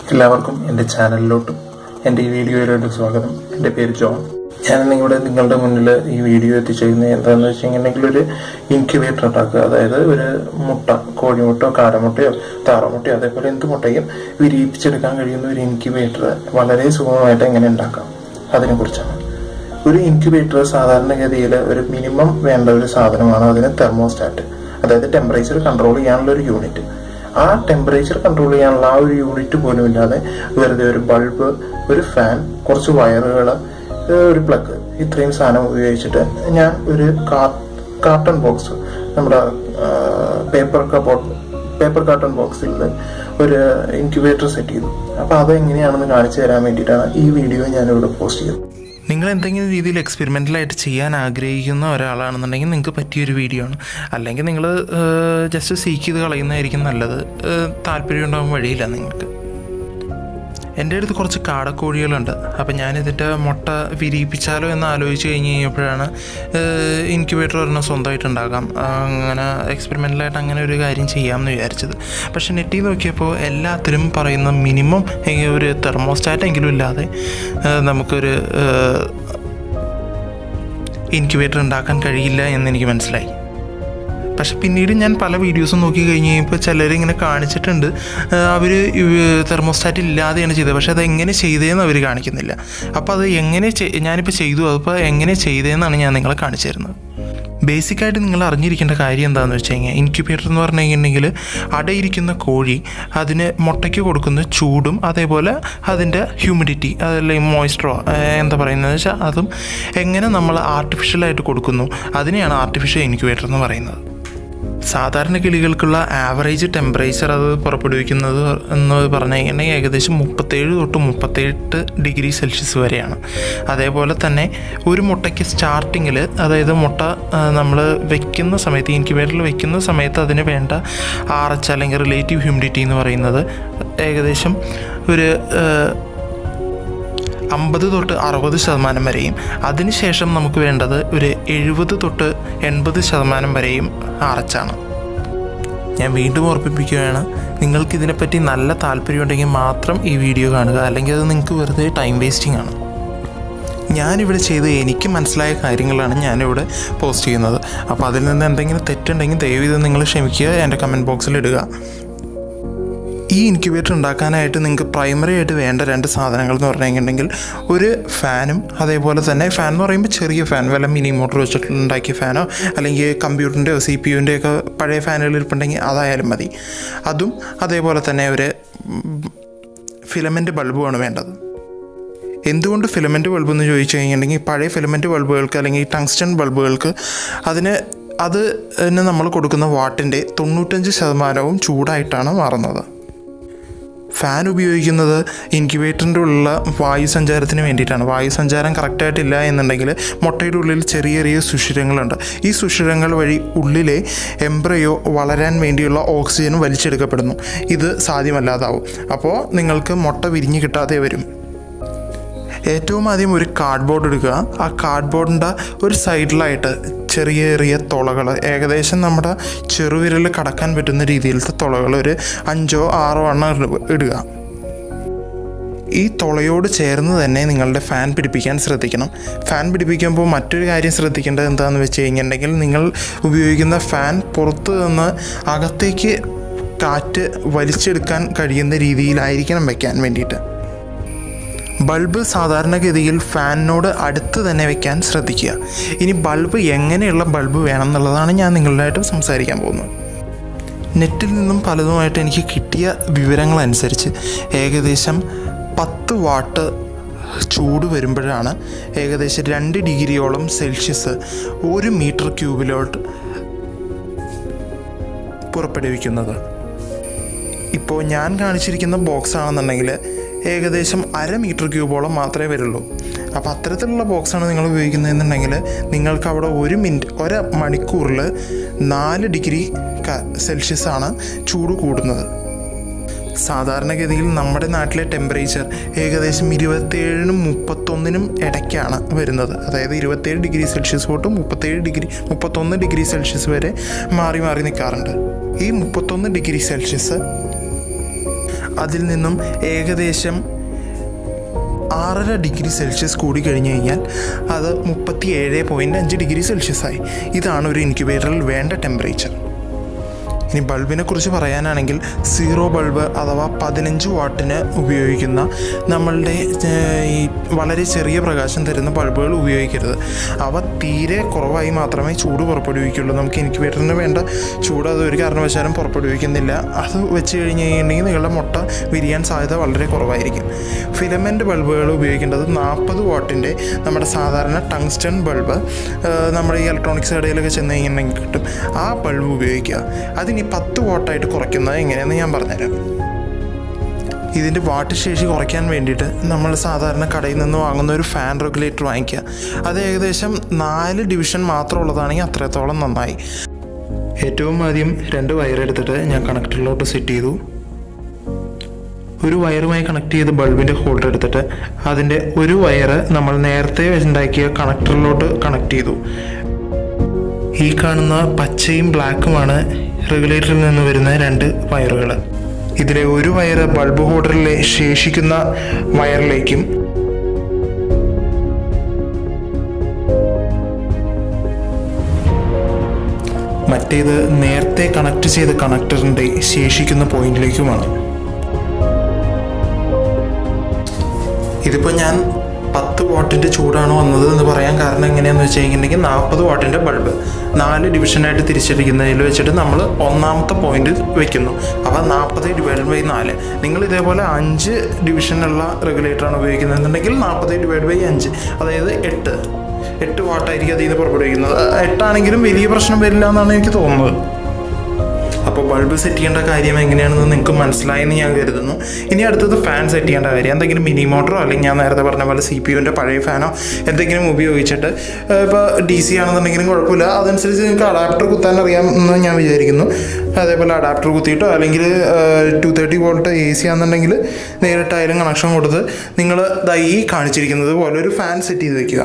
എല്ലാവർക്കും എൻ്റെ ചാനലിലോട്ടും എൻ്റെ ഈ വീഡിയോയിലോട്ട് സ്വാഗതം എൻ്റെ പേര് ജോൺ ഞാൻ നിങ്ങളുടെ നിങ്ങളുടെ മുന്നിൽ ഈ വീഡിയോ എത്തിച്ചേരുന്നത് എന്താണെന്ന് വെച്ചിട്ടുണ്ടെങ്കിൽ ഒരു ഇൻക്യുബേറ്റർ ഉണ്ടാക്കുക അതായത് ഒരു മുട്ട കോഴിമുട്ടയോ കാടമുട്ടയോ താറമുട്ടയോ അതേപോലെ എന്ത് മുട്ടയും വിരിയിപ്പിച്ചെടുക്കാൻ കഴിയുന്ന ഒരു ഇൻക്യുബേറ്റർ വളരെ സുഗമമായിട്ട് എങ്ങനെ ഉണ്ടാക്കാം അതിനെക്കുറിച്ചാണ് ഒരു ഇൻക്യുബേറ്റർ സാധാരണഗതിയിൽ ഒരു മിനിമം വേണ്ട ഒരു സാധനമാണ് അതിന് തെർമോസ്റ്റാറ്റ് അതായത് ടെമ്പറേച്ചർ കൺട്രോൾ ചെയ്യാനുള്ള ഒരു യൂണിറ്റ് ആ ടെമ്പറേച്ചർ കൺട്രോൾ ചെയ്യാനുള്ള ആ ഒരു യൂണിറ്റ് പോലും ഇല്ലാതെ വെറുതെ ഒരു ബൾബ് ഒരു ഫാൻ കുറച്ച് വയറുകൾ ഒരു പ്ലഗ് ഇത്രയും സാധനം ഉപയോഗിച്ചിട്ട് ഞാൻ ഒരു കാർട്ടൺ ബോക്സ് നമ്മുടെ പേപ്പർ കബോർഡ് പേപ്പർ കാർട്ടൺ ബോക്സിൽ ഒരു ഇൻക്യുബേറ്റർ സെറ്റ് ചെയ്തു അപ്പൊ അത് എങ്ങനെയാണെന്ന് കാണിച്ചു തരാൻ വേണ്ടിയിട്ടാണ് ഈ വീഡിയോ ഞാനിവിടെ പോസ്റ്റ് ചെയ്തത് നിങ്ങൾ എന്തെങ്കിലും രീതിയിൽ എക്സ്പെരിമെൻ്റലായിട്ട് ചെയ്യാൻ ആഗ്രഹിക്കുന്ന ഒരാളാണെന്നുണ്ടെങ്കിൽ നിങ്ങൾക്ക് പറ്റിയൊരു വീഡിയോ ആണ് അല്ലെങ്കിൽ നിങ്ങൾ ജസ്റ്റ് സീക്ക് ചെയ്ത് കളയുന്നതായിരിക്കും നല്ലത് താല്പര്യം ഉണ്ടാകാൻ വഴിയില്ല നിങ്ങൾക്ക് എൻ്റെ അടുത്ത് കുറച്ച് കാടക്കോഴികളുണ്ട് അപ്പം ഞാനിതിൻ്റെ മുട്ട വിരിയിപ്പിച്ചാലോ എന്ന് ആലോചിച്ച് കഴിഞ്ഞ് കഴിഞ്ഞപ്പോഴാണ് ഇൻക്യുബേറ്റർ ഒരെണ്ണം സ്വന്തമായിട്ട് ഉണ്ടാകാം അങ്ങനെ എക്സ്പെരിമെൻ്റലായിട്ട് അങ്ങനെ ഒരു കാര്യം ചെയ്യാമെന്ന് വിചാരിച്ചത് പക്ഷെ നെറ്റിൽ നോക്കിയപ്പോൾ എല്ലാത്തിലും പറയുന്ന മിനിമം ഒരു തെർമോസ്റ്റാറ്റ് എങ്കിലും ഇല്ലാതെ നമുക്കൊരു ഇൻക്യുബേറ്റർ ഉണ്ടാക്കാൻ കഴിയില്ല എന്നെനിക്ക് മനസ്സിലായി പക്ഷെ പിന്നീട് ഞാൻ പല വീഡിയോസും നോക്കി കഴിഞ്ഞ് കഴിഞ്ഞപ്പോൾ ചിലരിങ്ങനെ കാണിച്ചിട്ടുണ്ട് അവർ തെർമോസ്റ്റാറ്റ് ഇല്ലാതെയാണ് ചെയ്തത് പക്ഷെ അത് എങ്ങനെ ചെയ്തതെന്ന് അവർ കാണിക്കുന്നില്ല അപ്പോൾ അത് എങ്ങനെ ഞാനിപ്പോൾ ചെയ്തു അതിപ്പോൾ എങ്ങനെ ചെയ്തതെന്നാണ് ഞാൻ നിങ്ങളെ കാണിച്ചു തരുന്നത് ബേസിക്കായിട്ട് നിങ്ങൾ അറിഞ്ഞിരിക്കേണ്ട കാര്യം എന്താണെന്ന് വെച്ച് കഴിഞ്ഞാൽ ഇൻക്യുബേറ്റർ എന്ന് പറഞ്ഞു കഴിഞ്ഞിട്ടുണ്ടെങ്കിൽ അടയിരിക്കുന്ന കോഴി അതിന് മുട്ടയ്ക്ക് കൊടുക്കുന്ന ചൂടും അതേപോലെ അതിൻ്റെ ഹ്യൂമിഡിറ്റി അതല്ലെങ്കിൽ മോയ്സ്ചറോ എന്താ പറയുന്നത് വെച്ചാൽ അതും എങ്ങനെ നമ്മൾ ആർട്ടിഫിഷ്യലായിട്ട് കൊടുക്കുന്നു അതിനെയാണ് ആർട്ടിഫിഷ്യൽ ഇൻക്യുബേറ്റർ എന്ന് പറയുന്നത് സാധാരണ കിളികൾക്കുള്ള ആവറേജ് ടെമ്പറേച്ചർ അത് പുറപ്പെടുവിക്കുന്നത് എന്ന് പറഞ്ഞു കഴിഞ്ഞാൽ ഏകദേശം മുപ്പത്തേഴ് തൊട്ട് മുപ്പത്തെട്ട് ഡിഗ്രി സെൽഷ്യസ് വരെയാണ് അതേപോലെ തന്നെ ഒരു മുട്ടയ്ക്ക് സ്റ്റാർട്ടിങ്ങിൽ അതായത് മുട്ട നമ്മൾ വെക്കുന്ന സമയത്ത് ഇൻക്യുബേറ്ററിൽ വെക്കുന്ന സമയത്ത് അതിന് വേണ്ട ആർ എച്ച് അല്ലെങ്കിൽ റിലേറ്റീവ് ഹ്യൂമിഡിറ്റി എന്ന് പറയുന്നത് ഏകദേശം ഒരു അമ്പത് തൊട്ട് അറുപത് ശതമാനം വരെയും അതിനുശേഷം നമുക്ക് വേണ്ടത് ഒരു എഴുപത് തൊട്ട് എൺപത് ശതമാനം വരെയും അറച്ചാണ് ഞാൻ വീണ്ടും ഓർമ്മിപ്പിക്കുകയാണ് നിങ്ങൾക്ക് ഇതിനെപ്പറ്റി നല്ല താല്പര്യമുണ്ടെങ്കിൽ മാത്രം ഈ വീഡിയോ കാണുക അല്ലെങ്കിൽ അത് നിങ്ങൾക്ക് വെറുതെ ടൈം വേസ്റ്റിംഗ് ആണ് ഞാനിവിടെ ചെയ്ത് എനിക്ക് മനസ്സിലായ കാര്യങ്ങളാണ് ഞാനിവിടെ പോസ്റ്റ് ചെയ്യുന്നത് അപ്പോൾ അതിൽ നിന്ന് എന്തെങ്കിലും തെറ്റുണ്ടെങ്കിൽ ദയവ് നിങ്ങൾ ക്ഷമിക്കുക എൻ്റെ കമൻറ്റ് ബോക്സിൽ ഇടുക ഈ ഇൻക്യുബേറ്റർ ഉണ്ടാക്കാനായിട്ട് നിങ്ങൾക്ക് പ്രൈമറി ആയിട്ട് വേണ്ട രണ്ട് സാധനങ്ങൾ എന്ന് പറഞ്ഞിട്ടുണ്ടെങ്കിൽ ഒരു ഫാനും അതേപോലെ തന്നെ ഫാൻ എന്ന് പറയുമ്പോൾ ചെറിയ ഫാൻ വല്ല മിനി മോട്ടർ വെച്ചിട്ട് ഉണ്ടാക്കിയ ഫാനോ അല്ലെങ്കിൽ കമ്പ്യൂട്ടറിൻ്റെയോ സി പി യുവിൻ്റെയോ ഒക്കെ പഴയ ഫാനുകൾ ഇരിപ്പുണ്ടെങ്കിൽ അതായാലും മതി അതും അതേപോലെ തന്നെ ഒരു ഫിലമെൻ്റ് ബൾബുമാണ് വേണ്ടത് എന്തുകൊണ്ട് ഫിലമെൻ്റ് ബൾബ് എന്ന് ചോദിച്ചു കഴിഞ്ഞിട്ടുണ്ടെങ്കിൽ പഴയ ഫിലമെൻ്റ് ബൾബുകൾക്ക് അല്ലെങ്കിൽ ടങ്സ്റ്റൺ ബൾബുകൾക്ക് അതിന് അത് നമ്മൾ കൊടുക്കുന്ന വാട്ടിൻ്റെ തൊണ്ണൂറ്റഞ്ച് ശതമാനവും ചൂടായിട്ടാണ് മാറുന്നത് ഫാൻ ഉപയോഗിക്കുന്നത് ഇൻക്യുബേറ്ററിൻ്റെ ഉള്ള വായു സഞ്ചാരത്തിന് വേണ്ടിയിട്ടാണ് വായു സഞ്ചാരം കറക്റ്റായിട്ടില്ല എന്നുണ്ടെങ്കിൽ മുട്ടയുടെ ഉള്ളിൽ ചെറിയ ചെറിയ സുഷിരങ്ങളുണ്ട് ഈ സുഷിരങ്ങൾ വഴി ഉള്ളിലെ എംബ്രയോ വളരാൻ വേണ്ടിയുള്ള ഓക്സിജൻ വലിച്ചെടുക്കപ്പെടുന്നു ഇത് സാധ്യമല്ലാതാവും അപ്പോൾ നിങ്ങൾക്ക് മുട്ട വിരിഞ്ഞ് കിട്ടാതെ വരും ഏറ്റവും ആദ്യം ഒരു കാർഡ്ബോർഡ് എടുക്കുക ആ കാർഡ്ബോർഡിൻ്റെ ഒരു സൈഡിലായിട്ട് ചെറിയ ചെറിയ തുളകൾ ഏകദേശം നമ്മുടെ ചെറുവിരൽ കടക്കാൻ പറ്റുന്ന രീതിയിലത്തെ തുളകൾ ഒരു അഞ്ചോ ആറോ എണ്ണം ഇടുക ഈ തുളയോട് ചേർന്ന് തന്നെ നിങ്ങളുടെ ഫാൻ പിടിപ്പിക്കാൻ ശ്രദ്ധിക്കണം ഫാൻ പിടിപ്പിക്കുമ്പോൾ മറ്റൊരു കാര്യം ശ്രദ്ധിക്കേണ്ടത് എന്താണെന്ന് വെച്ച് കഴിഞ്ഞിട്ടുണ്ടെങ്കിൽ നിങ്ങൾ ഉപയോഗിക്കുന്ന ഫാൻ പുറത്ത് നിന്ന് അകത്തേക്ക് കാറ്റ് വലിച്ചെടുക്കാൻ കഴിയുന്ന രീതിയിലായിരിക്കണം വയ്ക്കാൻ വേണ്ടിയിട്ട് ബൾബ് സാധാരണഗതിയിൽ ഫാനിനോട് അടുത്ത് തന്നെ വെക്കാൻ ശ്രദ്ധിക്കുക ഇനി ബൾബ് എങ്ങനെയുള്ള ബൾബ് വേണം എന്നുള്ളതാണ് ഞാൻ നിങ്ങളുമായിട്ട് സംസാരിക്കാൻ പോകുന്നത് നെറ്റിൽ നിന്നും പലതുമായിട്ട് എനിക്ക് കിട്ടിയ വിവരങ്ങളനുസരിച്ച് ഏകദേശം പത്ത് വാട്ട് ചൂട് വരുമ്പോഴാണ് ഏകദേശം രണ്ട് ഡിഗ്രിയോളം സെൽഷ്യസ് ഒരു മീറ്റർ ക്യൂബിലോട്ട് പുറപ്പെടുവിക്കുന്നത് ഇപ്പോൾ ഞാൻ കാണിച്ചിരിക്കുന്ന ബോക്സ് ആണെന്നുണ്ടെങ്കിൽ ഏകദേശം അര മീറ്റർ ക്യൂബോളം മാത്രമേ വരുള്ളൂ അപ്പോൾ അത്തരത്തിലുള്ള ബോക്സാണ് നിങ്ങൾ ഉപയോഗിക്കുന്നതെന്നുണ്ടെങ്കിൽ നിങ്ങൾക്ക് അവിടെ ഒരു മിനിറ്റ് ഒരു മണിക്കൂറിൽ നാല് ഡിഗ്രി സെൽഷ്യസ് ആണ് ചൂട് കൂടുന്നത് സാധാരണഗതിയിൽ നമ്മുടെ നാട്ടിലെ ടെമ്പറേച്ചർ ഏകദേശം ഇരുപത്തേഴിനും മുപ്പത്തൊന്നിനും ഇടയ്ക്കാണ് വരുന്നത് അതായത് ഇരുപത്തേഴ് ഡിഗ്രി സെൽഷ്യസ് തൊട്ട് മുപ്പത്തേഴ് ഡിഗ്രി മുപ്പത്തൊന്ന് ഡിഗ്രി സെൽഷ്യസ് വരെ മാറി മാറി നിൽക്കാറുണ്ട് ഈ മുപ്പത്തൊന്ന് ഡിഗ്രി സെൽഷ്യസ് അതിൽ നിന്നും ഏകദേശം ആറര ഡിഗ്രി സെൽഷ്യസ് കൂടി കഴിഞ്ഞ് കഴിഞ്ഞാൽ അത് മുപ്പത്തി ഏഴ് പോയിൻറ്റ് അഞ്ച് ഡിഗ്രി സെൽഷ്യസ് ആയി ഇതാണ് ഒരു ഇൻക്യുബേറ്ററിൽ വേണ്ട ടെമ്പറേച്ചർ ഇനി ബൾബിനെ കുറിച്ച് പറയാനാണെങ്കിൽ സീറോ ബൾബ് അഥവാ പതിനഞ്ച് വാട്ടിന് ഉപയോഗിക്കുന്ന നമ്മളുടെ ഏർ, ഈ വളരെ ചെറിയ പ്രകാശം തരുന്ന ബൾബുകൾ ഉപയോഗിക്കരുത് അവ തീരെ കുറവായി മാത്രമേ ചൂട് പുറപ്പെടുവിക്കുള്ളൂ നമുക്ക് ഇൻക്യുബേറ്ററിന് വേണ്ട ചൂട് അത് ഒരു കാരണവശാലും പുറപ്പെടുവിക്കുന്നില്ല അത് വെച്ച് കഴിഞ്ഞ് കഴിഞ്ഞിട്ടുണ്ടെങ്കിൽ നിങ്ങളുടെ മുട്ട വിരിയാൻ സാധ്യത വളരെ കുറവായിരിക്കും ഫിലമെൻ്റ് ബൾബുകൾ ഉപയോഗിക്കേണ്ടത് നാൽപ്പത് വാട്ടിൻ്റെ നമ്മുടെ സാധാരണ ടങ്സ്റ്റൺ ബൾബ് ഏർ, നമ്മുടെ ഈ ഇലക്ട്രോണിക്സ് കടയിലൊക്കെ ചെന്ന് കഴിഞ്ഞിട്ടുണ്ടെങ്കിൽ കിട്ടും ആ ബൾബ് ഉപയോഗിക്കുക അതിനി പത്ത് വാട്ടായിട്ട് കുറയ്ക്കുന്നത് എങ്ങനെയെന്ന് ഞാൻ പറഞ്ഞുതരാം ഇതിൻ്റെ വാട്ട് ശേഷി കുറയ്ക്കാൻ വേണ്ടിയിട്ട് നമ്മൾ സാധാരണ കടയിൽ നിന്ന് വാങ്ങുന്ന ഒരു ഫാൻ റെഗുലേറ്റർ വാങ്ങിക്കുക അത് ഏകദേശം നാല് ഡിവിഷൻ മാത്രമുള്ളതാണെങ്കിൽ അത്രത്തോളം നന്നായി ഏറ്റവും ആദ്യം രണ്ട് വയർ എടുത്തിട്ട് ഞാൻ കണക്ടറിലോട്ട് സെറ്റ് ചെയ്തു ഒരു വയറുമായി കണക്ട് ചെയ്ത് ബൾബിൻ്റെ ഹോൾഡർ എടുത്തിട്ട് അതിൻ്റെ ഒരു വയറ് നമ്മൾ നേരത്തെ ഉണ്ടാക്കിയ കണക്ടറിലോട്ട് കണക്ട് ചെയ്തു ഈ കാണുന്ന പച്ചയും ബ്ലാക്കുമാണ് റെഗുലേറ്ററിൽ നിന്ന് വരുന്ന രണ്ട് വയറുകൾ ഇതിലെ ഒരു വയറ് ബൾബ് ഹോൾഡറിലെ ശേഷിക്കുന്ന വയറിലേക്കും മറ്റേത് നേരത്തെ കണക്ട് ചെയ്ത കണക്ടറിൻ്റെ ശേഷിക്കുന്ന പോയിന്റിലേക്കുമാണ് ഇതിപ്പോൾ ഞാൻ പത്ത് വാട്ടിൻ്റെ ചൂടാണ് വന്നത് എന്ന് പറയാൻ കാരണം എങ്ങനെയാണെന്ന് വെച്ച് കഴിഞ്ഞിട്ടുണ്ടെങ്കിൽ നാൽപ്പത് വാട്ടിൻ്റെ ബൾബ് നാല് ഡിവിഷനായിട്ട് തിരിച്ചിരിക്കുന്നതിൽ വെച്ചിട്ട് നമ്മൾ ഒന്നാമത്തെ പോയിന്റ് വെക്കുന്നു അപ്പോൾ നാൽപ്പത് ഡിവൈഡ് ബൈ നാല് നിങ്ങൾ ഇതേപോലെ അഞ്ച് ഡിവിഷനുള്ള റെഗുലേറ്ററാണ് ഉപയോഗിക്കുന്നതെന്നുണ്ടെങ്കിൽ നാൽപ്പത് ഡിവൈഡ് ബൈ അഞ്ച് അതായത് എട്ട് എട്ട് വാട്ടായിരിക്കും അതിൽ നിന്ന് പുറപ്പെടുവിക്കുന്നത് എട്ടാണെങ്കിലും വലിയ പ്രശ്നം വരില്ല എന്നാണ് എനിക്ക് തോന്നുന്നത് അപ്പോൾ ബൾബ് സെറ്റ് ചെയ്യേണ്ട കാര്യം എങ്ങനെയാണെന്ന് നിങ്ങൾക്ക് മനസ്സിലായെന്ന് ഞാൻ കരുതുന്നു ഇനി അടുത്തത് ഫാൻ സെറ്റ് ചെയ്യേണ്ട കാര്യം എന്തെങ്കിലും മിനി മോട്ടറോ അല്ലെങ്കിൽ ഞാൻ നേരത്തെ പറഞ്ഞ പോലെ സി പി യുവിൻ്റെ പഴയ ഫാനോ എന്തെങ്കിലും ഉപയോഗിച്ചിട്ട് ഇപ്പോൾ ഡി സി ആണെന്നുണ്ടെങ്കിലും കുഴപ്പമില്ല അതനുസരിച്ച് നിങ്ങൾക്ക് അഡാപ്റ്റർ കുത്താൻ അറിയാം എന്ന് ഞാൻ വിചാരിക്കുന്നു അതേപോലെ അഡാപ്റ്റർ കുത്തിയിട്ടോ അല്ലെങ്കിൽ two thirty volt A C ആണെന്നുണ്ടെങ്കിൽ നേരിട്ടായാലും കണക്ഷൻ കൊടുത്ത് നിങ്ങൾ ഈ കാണിച്ചിരിക്കുന്നത് പോലെ ഒരു ഫാൻ സെറ്റ് ചെയ്ത് വെക്കുക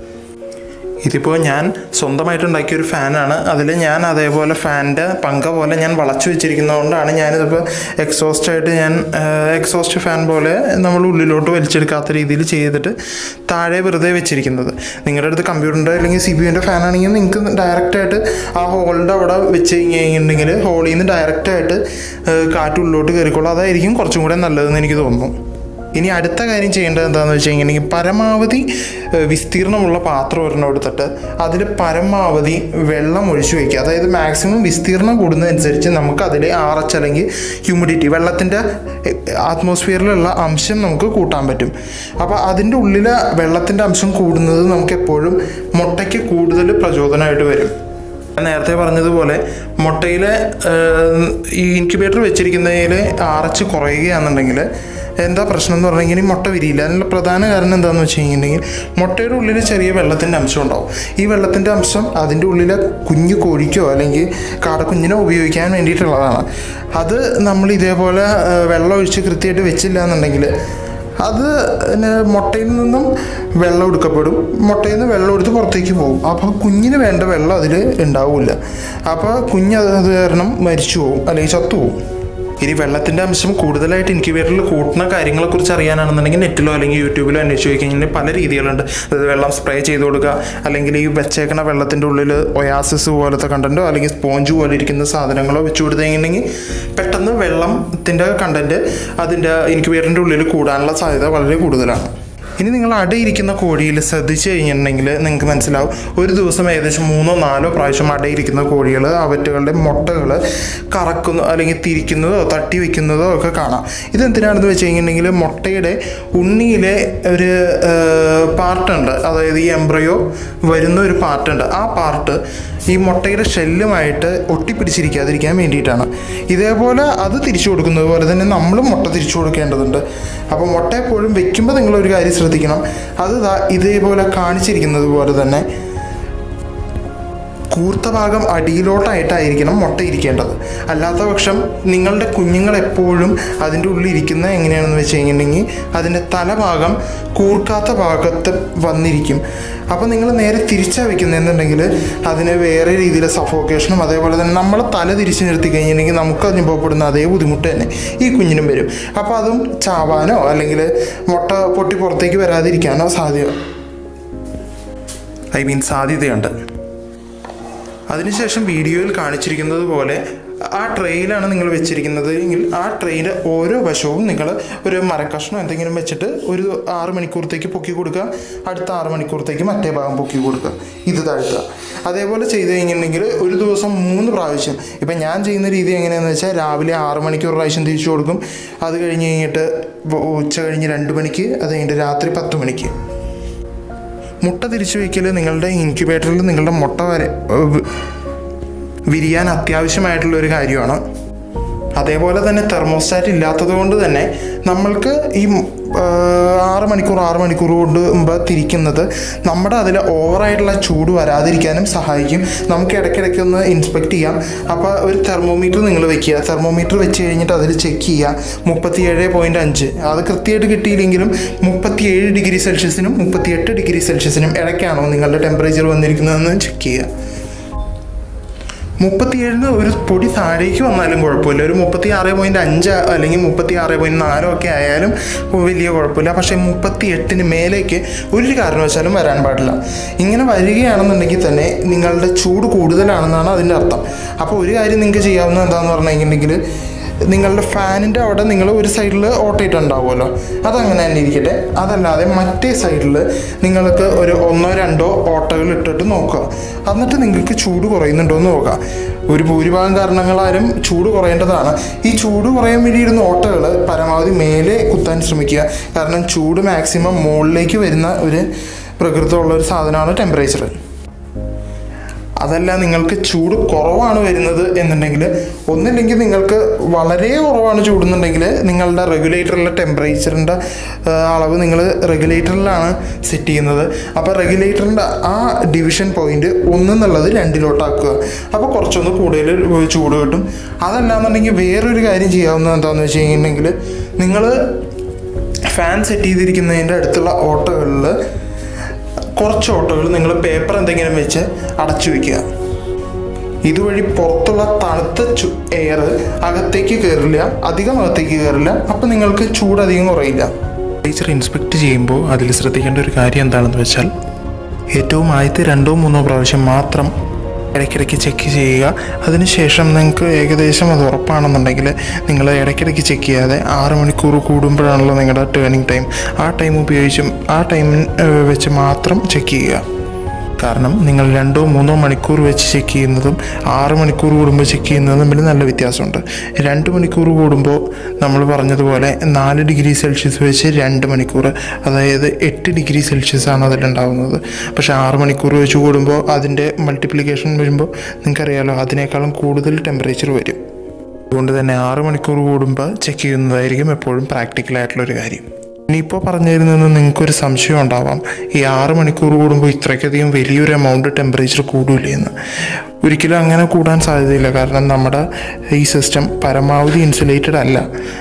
ഇതിപ്പോൾ ഞാൻ സ്വന്തമായിട്ട് ഉണ്ടാക്കിയ ഒരു ഫാനാണ് അതിൽ ഞാൻ അതേപോലെ ഫാനിൻ്റെ പങ്ക പോലെ ഞാൻ വളച്ചു വെച്ചിരിക്കുന്നതുകൊണ്ടാണ് ഞാനിതിപ്പോൾ എക്സോസ്റ്റ് ആയിട്ട് ഞാൻ എക്സോസ്റ്റ് ഫാൻ പോലെ നമ്മൾ ഉള്ളിലോട്ട് വലിച്ചെടുക്കാത്ത രീതിയിൽ ചെയ്തിട്ട് താഴെ വെറുതെ വെച്ചിരിക്കുന്നത് നിങ്ങളുടെ അടുത്ത് കമ്പ്യൂട്ടറിൻ്റെ അല്ലെങ്കിൽ സി ബി യുൻ്റെ ഫാൻ ആണെങ്കിൽ നിങ്ങൾക്ക് ഡയറക്റ്റായിട്ട് ആ ഹോളിൻ്റെ അവിടെ വെച്ച് കഴിഞ്ഞിട്ടുണ്ടെങ്കിൽ ഹോളിൽ നിന്ന് ഡയറക്റ്റായിട്ട് കാറ്റ് ഉള്ളിലോട്ട് കയറിക്കോളും അതായിരിക്കും കുറച്ചും കൂടെ നല്ലതെന്ന് എനിക്ക് തോന്നുന്നു ഇനി അടുത്ത കാര്യം ചെയ്യേണ്ടത് എന്താണെന്ന് വെച്ച് കഴിഞ്ഞിട്ടുണ്ടെങ്കിൽ പരമാവധി ഏഹ്, വിസ്തീർണമുള്ള പാത്രം ഒരെണ്ണം എടുത്തിട്ട് അതിൽ പരമാവധി വെള്ളം ഒഴിച്ചു വയ്ക്കുക അതായത് മാക്സിമം വിസ്തീർണം കൂടുന്നതനുസരിച്ച് നമുക്ക് അതിൽ ആർ എച്ച് അല്ലെങ്കിൽ ഹ്യൂമിഡിറ്റി വെള്ളത്തിൻ്റെ ആറ്റ്മോസ്ഫിയറിലുള്ള അംശം നമുക്ക് കൂട്ടാൻ പറ്റും അപ്പോൾ അതിൻ്റെ ഉള്ളിലെ വെള്ളത്തിൻ്റെ അംശം കൂടുന്നത് നമുക്ക് എപ്പോഴും മുട്ടയ്ക്ക് കൂടുതൽ പ്രചോദനമായിട്ട് വരും ഞാൻ നേരത്തെ പറഞ്ഞതുപോലെ മുട്ടയിലെ ഏഹ്, ഈ ഇൻക്യുബേറ്റർ വെച്ചിരിക്കുന്നതിൽ ആറച്ച് കുറയുകയാണെന്നുണ്ടെങ്കിൽ എന്താ പ്രശ്നം എന്ന് പറഞ്ഞു കഴിഞ്ഞാൽ ഈ മുട്ട വിരിയില്ല അതിനുള്ള പ്രധാന കാരണം എന്താണെന്ന് വെച്ച് കഴിഞ്ഞിട്ടുണ്ടെങ്കിൽ മുട്ടയുടെ ഉള്ളിൽ ചെറിയ വെള്ളത്തിൻ്റെ അംശം ഉണ്ടാവും ഈ വെള്ളത്തിൻ്റെ അംശം അതിൻ്റെ ഉള്ളിലെ കുഞ്ഞു കോഴിക്കോ അല്ലെങ്കിൽ കാടക്കുഞ്ഞിനോ ഉപയോഗിക്കാൻ വേണ്ടിയിട്ടുള്ളതാണ് അത് നമ്മൾ ഇതേപോലെ ഏഹ്, വെള്ളം ഒഴിച്ച് കൃത്യമായിട്ട് വെച്ചില്ല എന്നുണ്ടെങ്കിൽ അത് പിന്നെ മുട്ടയിൽ നിന്നും വെള്ളം എടുക്കപ്പെടും മുട്ടയിൽ നിന്ന് വെള്ളം എടുത്ത് പുറത്തേക്ക് പോകും അപ്പോൾ കുഞ്ഞിന് വേണ്ട വെള്ളം അതിൽ ഉണ്ടാവില്ല അപ്പോൾ കുഞ്ഞ് അത് അത് കാരണം മരിച്ചു പോകും അല്ലെങ്കിൽ ചത്തുപോകും ഇനി വെള്ളത്തിൻ്റെ അംശം കൂടുതലായിട്ട് ഇൻക്യുബേറ്ററിൽ കൂട്ടുന്ന കാര്യങ്ങളെക്കുറിച്ച് അറിയാനാണെന്നുണ്ടെങ്കിൽ നെറ്റിലോ അല്ലെങ്കിൽ യൂട്യൂബിലോ അന്വേഷിച്ച് നോക്കി കഴിഞ്ഞാൽ പല രീതികളുണ്ട് അതായത് വെള്ളം സ്പ്രേ ചെയ്ത് കൊടുക്കുക അല്ലെങ്കിൽ ഈ വെച്ചേക്കണ വെള്ളത്തിൻ്റെ ഉള്ളിൽ ഒയാസിസ് പോലത്തെ കണ്ടൻറ്റോ അല്ലെങ്കിൽ സ്പോഞ്ച് പോലെ ഇരിക്കുന്ന സാധനങ്ങളോ വെച്ച് കൊടുത്തു കഴിഞ്ഞിട്ടുണ്ടെങ്കിൽ പെട്ടെന്ന് വെള്ളത്തിൻ്റെ കണ്ടൻറ്റ് അതിൻ്റെ ഇൻക്യുബേറ്ററിൻ്റെ ഉള്ളിൽ കൂടാനുള്ള സാധ്യത വളരെ കൂടുതലാണ് ഇനി നിങ്ങൾ അടയിരിക്കുന്ന കോഴിയിൽ ശ്രദ്ധിച്ചു കഴിഞ്ഞിട്ടുണ്ടെങ്കിൽ നിങ്ങൾക്ക് മനസ്സിലാവും ഒരു ദിവസം ഏകദേശം മൂന്നോ നാലോ പ്രാവശ്യം അടയിരിക്കുന്ന കോഴികൾ അവറ്റുകളുടെ മുട്ടകൾ കറക്കുന്നു അല്ലെങ്കിൽ തിരിക്കുന്നതോ തട്ടി വെക്കുന്നതോ ഒക്കെ കാണാം ഇതെന്തിനാണെന്ന് വെച്ച് കഴിഞ്ഞിട്ടുണ്ടെങ്കിൽ മുട്ടയുടെ ഉണ്ണിയിലെ ഒരു പാർട്ടുണ്ട് അതായത് ഈ എംബ്രയോ വരുന്ന ഒരു പാർട്ടുണ്ട് ആ പാർട്ട് ഈ മുട്ടയുടെ ഷെല്ലുമായിട്ട് ഒട്ടിപ്പിടിച്ചിരിക്കാതിരിക്കാൻ വേണ്ടിയിട്ടാണ് ഇതേപോലെ അത് തിരിച്ചു കൊടുക്കുന്നത് പോലെ തന്നെ നമ്മളും മുട്ട തിരിച്ചു കൊടുക്കേണ്ടതുണ്ട് അപ്പോൾ മുട്ട എപ്പോഴും വെക്കുമ്പോൾ നിങ്ങളൊരു കാര്യം ശ്രദ്ധിക്കണം അത് ദാ ഇതേപോലെ കാണിച്ചിരിക്കുന്നത് പോലെ തന്നെ കൂർത്ത ഭാഗം അടിയിലോട്ടായിട്ടായിരിക്കണം മുട്ട ഇരിക്കേണ്ടത് അല്ലാത്ത പക്ഷം നിങ്ങളുടെ കുഞ്ഞുങ്ങൾ എപ്പോഴും അതിൻ്റെ ഉള്ളിൽ ഇരിക്കുന്നത് എങ്ങനെയാണെന്ന് വെച്ച് കഴിഞ്ഞിട്ടുണ്ടെങ്കിൽ അതിൻ്റെ തലഭാഗം കൂർക്കാത്ത ഭാഗത്ത് വന്നിരിക്കും അപ്പോൾ നിങ്ങൾ നേരെ തിരിച്ചാണ് വെക്കുന്നതെന്നുണ്ടെങ്കിൽ അതിന് വേറെ രീതിയിലെ സഫോക്കേഷനും അതേപോലെ തന്നെ നമ്മൾ തല തിരിച്ച് നിർത്തി കഴിഞ്ഞിട്ടുണ്ടെങ്കിൽ നമുക്ക് അനുഭവപ്പെടുന്ന അതേ ബുദ്ധിമുട്ട് തന്നെ ഈ കുഞ്ഞിനും വരും അപ്പോൾ അതും ചാവാനോ അല്ലെങ്കിൽ മുട്ട പൊട്ടി പുറത്തേക്ക് വരാതിരിക്കാനോ സാധ്യത ഐ മീൻ സാധ്യതയുണ്ട് അതിനുശേഷം വീഡിയോയിൽ കാണിച്ചിരിക്കുന്നത് പോലെ ആ ട്രെയിലാണ് നിങ്ങൾ വെച്ചിരിക്കുന്നത് എങ്കിൽ ആ ട്രെയിൻ്റെ ഓരോ വശവും നിങ്ങൾ ഒരു മരക്കഷ്ണം എന്തെങ്കിലും വെച്ചിട്ട് ഒരു ആറ് മണിക്കൂറത്തേക്ക് പൊക്കി കൊടുക്കുക അടുത്ത ആറ് മണിക്കൂറത്തേക്ക് മറ്റേ ഭാഗം പൊക്കി കൊടുക്കുക ഇത് താഴ്ത്തുക അതേപോലെ ചെയ്ത് കഴിഞ്ഞിട്ടുണ്ടെങ്കിൽ ഒരു ദിവസം മൂന്ന് പ്രാവശ്യം ഇപ്പം ഞാൻ ചെയ്യുന്ന രീതി എങ്ങനെയാണെന്ന് വെച്ചാൽ രാവിലെ ആറ് മണിക്കൂർ പ്രാവശ്യം തിരിച്ചു കൊടുക്കും അത് കഴിഞ്ഞ് കഴിഞ്ഞിട്ട് ഉച്ച കഴിഞ്ഞ് രണ്ട് മണിക്ക് അത് കഴിഞ്ഞിട്ട് രാത്രി പത്ത് മണിക്ക് മുട്ട തിരിച്ചു വയ്ക്കൽ നിങ്ങളുടെ ഇൻക്യുബേറ്ററിൽ നിങ്ങളുടെ മുട്ട വരെ ഏഹ്, വിരിയാൻ അത്യാവശ്യമായിട്ടുള്ള ഒരു കാര്യമാണ് അതേപോലെ തന്നെ തെർമോസ്റ്റാറ്റ് ഇല്ലാത്തത് കൊണ്ട് തന്നെ നമ്മൾക്ക് ഈ ഏഹ്, ആറ് മണിക്കൂർ ആറ് മണിക്കൂർ കൊണ്ട് മുമ്പ് തിരിക്കുന്നത് നമ്മുടെ അതിൽ ഓവറായിട്ടുള്ള ചൂട് വരാതിരിക്കാനും സഹായിക്കും നമുക്ക് ഇടയ്ക്കിടയ്ക്ക് ഒന്ന് ഇൻസ്പെക്ട് ചെയ്യാം അപ്പോൾ ഒരു തെർമോമീറ്റർ നിങ്ങൾ വെക്കുക തെർമോമീറ്റർ വെച്ച് കഴിഞ്ഞിട്ട് അതിൽ ചെക്ക് ചെയ്യുക മുപ്പത്തിയേഴ് പോയിൻറ്റ് അഞ്ച് അത് കൃത്യമായിട്ട് കിട്ടിയില്ലെങ്കിലും മുപ്പത്തിയേഴ് ഡിഗ്രി സെൽഷ്യസിനും മുപ്പത്തിയെട്ട് ഡിഗ്രി സെൽഷ്യസിനും ഇടയ്ക്കാണോ നിങ്ങളുടെ ടെമ്പറേച്ചർ വന്നിരിക്കുന്നതെന്ന് ചെക്ക് ചെയ്യുക മുപ്പത്തിയേഴിന് ഒരു പൊടി താഴേക്ക് വന്നാലും കുഴപ്പമില്ല ഒരു മുപ്പത്തി ആറ് പോയിൻറ്റ് അഞ്ച് അല്ലെങ്കിൽ മുപ്പത്തി ആറ് പോയിൻറ്റ് നാലോ ഒക്കെ ആയാലും വലിയ കുഴപ്പമില്ല പക്ഷേ മുപ്പത്തി എട്ടിന് മേലേക്ക് ഒരു കാരണവശാലും വരാൻ പാടില്ല ഇങ്ങനെ വരികയാണെന്നുണ്ടെങ്കിൽ തന്നെ നിങ്ങളുടെ ചൂട് കൂടുതലാണെന്നാണ് അതിൻ്റെ അർത്ഥം അപ്പോൾ ഒരു കാര്യം നിങ്ങൾക്ക് ചെയ്യാവുന്നത് എന്താണെന്ന് പറഞ്ഞു കഴിഞ്ഞിട്ടുണ്ടെങ്കിൽ നിങ്ങളുടെ ഫാനിൻ്റെ അവിടെ നിങ്ങൾ ഒരു സൈഡിൽ ഓട്ടയിട്ടുണ്ടാവുമല്ലോ അതങ്ങനെ തന്നെ ഇരിക്കട്ടെ അതല്ലാതെ മറ്റേ സൈഡിൽ നിങ്ങൾക്ക് ഒരു ഒന്നോ രണ്ടോ ഓട്ടകൾ ഇട്ടിട്ട് നോക്കുക എന്നിട്ട് നിങ്ങൾക്ക് ചൂട് കുറയുന്നുണ്ടോ എന്ന് നോക്കുക ഒരു ഭൂരിഭാഗം കാരണങ്ങളാലും ചൂട് കുറയേണ്ടതാണ് ഈ ചൂട് കുറയാൻ വേണ്ടിയിരുന്ന ഓട്ടകൾ പരമാവധി മേലെ കുത്താൻ ശ്രമിക്കുക കാരണം ചൂട് മാക്സിമം മുകളിലേക്ക് വരുന്ന ഒരു പ്രകൃതമുള്ള ഒരു സാധനമാണ് ടെമ്പറേച്ചർ അതല്ല നിങ്ങൾക്ക് ചൂട് കുറവാണ് വരുന്നത് എന്നുണ്ടെങ്കിൽ ഒന്നില്ലെങ്കിൽ നിങ്ങൾക്ക് വളരെ കുറവാണ് ചൂടുന്നുണ്ടെങ്കിൽ നിങ്ങളുടെ റെഗുലേറ്ററിലെ ടെമ്പറേച്ചറിൻ്റെ അളവ് നിങ്ങൾ റെഗുലേറ്ററിലാണ് സെറ്റ് ചെയ്യുന്നത് അപ്പോൾ റെഗുലേറ്ററിൻ്റെ ആ ഡിവിഷൻ പോയിന്റ് ഒന്നെന്നുള്ളത് രണ്ടിലോട്ടാക്കുക അപ്പോൾ കുറച്ചൊന്ന് കൂടുതൽ ചൂട് കിട്ടും അതല്ലാന്നുണ്ടെങ്കിൽ വേറൊരു കാര്യം ചെയ്യാവുന്നത് എന്താണെന്ന് വെച്ച് കഴിഞ്ഞിട്ടുണ്ടെങ്കിൽ നിങ്ങൾ ഫാൻ സെറ്റ് ചെയ്തിരിക്കുന്നതിൻ്റെ അടുത്തുള്ള ഓട്ടോകളിൽ കുറച്ച് ഓട്ടോകൾ നിങ്ങൾ പേപ്പർ എന്തെങ്കിലും വെച്ച് അടച്ചു വെക്കുക ഇതുവഴി പുറത്തുള്ള തണുത്ത ചു എയർ അകത്തേക്ക് കയറില്ല അധികം അകത്തേക്ക് കയറില്ല അപ്പം നിങ്ങൾക്ക് ചൂട് അധികം കുറയില്ല ടീച്ചർ ഇൻസ്പെക്ട് ചെയ്യുമ്പോൾ അതിൽ ശ്രദ്ധിക്കേണ്ട ഒരു കാര്യം എന്താണെന്ന് വെച്ചാൽ ഏറ്റവും ആദ്യത്തെ രണ്ടോ മൂന്നോ പ്രാവശ്യം മാത്രം ഇടയ്ക്കിടയ്ക്ക് ചെക്ക് ചെയ്യുക അതിനുശേഷം നിങ്ങൾക്ക് ഏകദേശം അത് ഉറപ്പാണെന്നുണ്ടെങ്കിൽ നിങ്ങൾ ഇടയ്ക്കിടയ്ക്ക് ചെക്ക് ചെയ്യാതെ ആറ് മണിക്കൂർ കൂടുമ്പോഴാണല്ലോ നിങ്ങളുടെ ടേണിംഗ് ടൈം ആ ടൈം ഉപയോഗിച്ചും ആ ടൈമിൽ വെച്ച് മാത്രം ചെക്ക് ചെയ്യുക കാരണം നിങ്ങൾ രണ്ടോ മൂന്നോ മണിക്കൂർ വെച്ച് ചെക്ക് ചെയ്യുന്നതും ആറ് മണിക്കൂർ കൂടുമ്പോൾ ചെക്ക് ചെയ്യുന്നതും തമ്മിൽ നല്ല വ്യത്യാസമുണ്ട് രണ്ട് മണിക്കൂർ കൂടുമ്പോൾ നമ്മൾ പറഞ്ഞതുപോലെ നാല് ഡിഗ്രി സെൽഷ്യസ് വെച്ച് രണ്ട് മണിക്കൂർ അതായത് എട്ട് ഡിഗ്രി സെൽഷ്യസ് ആണ് അതിലുണ്ടാകുന്നത് പക്ഷേ ആറ് മണിക്കൂർ വെച്ച് കൂടുമ്പോൾ അതിൻ്റെ മൾട്ടിപ്ലിക്കേഷൻ വരുമ്പോൾ നിങ്ങൾക്കറിയാലോ അതിനേക്കാളും കൂടുതൽ ടെമ്പറേച്ചർ വരും അതുകൊണ്ട് തന്നെ ആറ് മണിക്കൂർ കൂടുമ്പോൾ ചെക്ക് ചെയ്യുന്നതായിരിക്കും എപ്പോഴും പ്രാക്ടിക്കലായിട്ടുള്ളൊരു കാര്യം ഇനിയിപ്പോൾ പറഞ്ഞു തരുന്നത് നിങ്ങൾക്കൊരു സംശയം ഉണ്ടാവാം ഈ ആറ് മണിക്കൂർ കൂടുമ്പോൾ ഇത്രയ്ക്കധികം വലിയൊരു എമൗണ്ട് ടെമ്പറേച്ചർ കൂടില്ലേ എന്ന് ഒരിക്കലും അങ്ങനെ കൂടാൻ സാധ്യതയില്ല കാരണം നമ്മുടെ ഈ സിസ്റ്റം പരമാവധി ഇൻസുലേറ്റഡ് അല്ല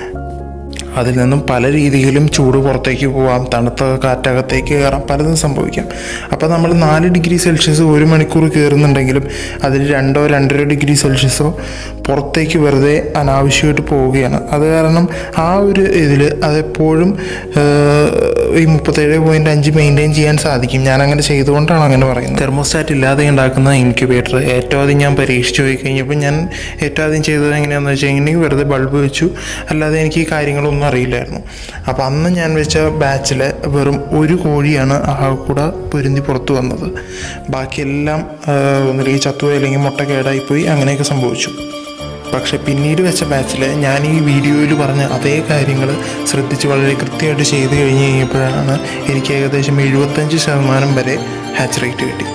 അതിൽ നിന്നും പല രീതിയിലും ചൂട് പുറത്തേക്ക് പോവാം തണുത്ത കാറ്റകത്തേക്ക് കയറാം പലതും സംഭവിക്കാം അപ്പോൾ നമ്മൾ നാല് ഡിഗ്രി സെൽഷ്യസ് ഒരു മണിക്കൂർ കയറുന്നുണ്ടെങ്കിലും അതിൽ രണ്ടോ രണ്ടര ഡിഗ്രി സെൽഷ്യസോ പുറത്തേക്ക് വെറുതെ അനാവശ്യമായിട്ട് പോവുകയാണ് അത് കാരണം ആ ഒരു ഇതിൽ അതെപ്പോഴും ഏഹ്, ഈ മുപ്പത്തേഴ് പോയിൻറ്റ് അഞ്ച് മെയിൻറ്റെയിൻ ചെയ്യാൻ സാധിക്കും ഞാൻ അങ്ങനെ ചെയ്തുകൊണ്ടാണ് അങ്ങനെ പറയുന്നത് തെർമോസ്റ്റാറ്റ് ഇല്ലാതെ ഉണ്ടാക്കുന്ന ഇൻക്യുബേറ്റർ ഏറ്റവും ആദ്യം ഞാൻ പരീക്ഷിച്ച് പോയി കഴിഞ്ഞപ്പോൾ ഞാൻ ഏറ്റവും ആദ്യം ചെയ്തത് എങ്ങനെയാണെന്ന് വെച്ച് കഴിഞ്ഞിട്ടുണ്ടെങ്കിൽ വെറുതെ ബൾബ് വെച്ചു അല്ലാതെ എനിക്ക് ഈ കാര്യങ്ങളൊന്നും അറിയില്ലായിരുന്നു അപ്പോൾ അന്ന് ഞാൻ വെച്ച ബാച്ചിൽ വെറും ഒരു കോഴിയാണ് ആ കൂടെ പൊരുന്തി പുറത്തു വന്നത് ബാക്കിയെല്ലാം ആഹ്, ഒന്നുകിൽ ചത്തുപോയി അല്ലെങ്കിൽ മുട്ട കേടായിപ്പോയി അങ്ങനെയൊക്കെ സംഭവിച്ചു പക്ഷെ പിന്നീട് വെച്ച ബാച്ചിൽ ഞാൻ ഈ വീഡിയോയിൽ പറഞ്ഞ അതേ കാര്യങ്ങൾ ശ്രദ്ധിച്ച് വളരെ കൃത്യമായിട്ട് ചെയ്ത് കഴിഞ്ഞ് കഴിഞ്ഞപ്പോഴാണ് എനിക്ക് ഏകദേശം എഴുപത്തഞ്ച് ശതമാനം വരെ ഹാച്ച് റേറ്റ് കിട്ടി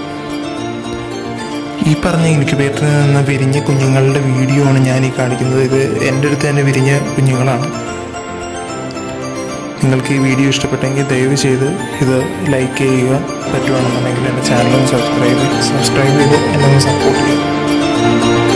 ഈ പറഞ്ഞ ഇൻക്യുബേറ്ററിൽ നിന്ന് വിരിഞ്ഞ കുഞ്ഞുങ്ങളുടെ വീഡിയോ ആണ് ഞാൻ ഈ കാണിക്കുന്നത് ഇത് എൻ്റെ അടുത്ത് തന്നെ വിരിഞ്ഞ കുഞ്ഞുങ്ങളാണ് നിങ്ങൾക്ക് ഈ വീഡിയോ ഇഷ്ടപ്പെട്ടെങ്കിൽ ദയവ് ചെയ്ത് ഇത് ലൈക്ക് ചെയ്യുക പറ്റുവാണെന്നുണ്ടെങ്കിൽ എൻ്റെ ചാനലും സബ്സ്ക്രൈബ് സബ്സ്ക്രൈബ് ചെയ്ത് എന്നെ ഒന്ന് സപ്പോർട്ട് ചെയ്യുക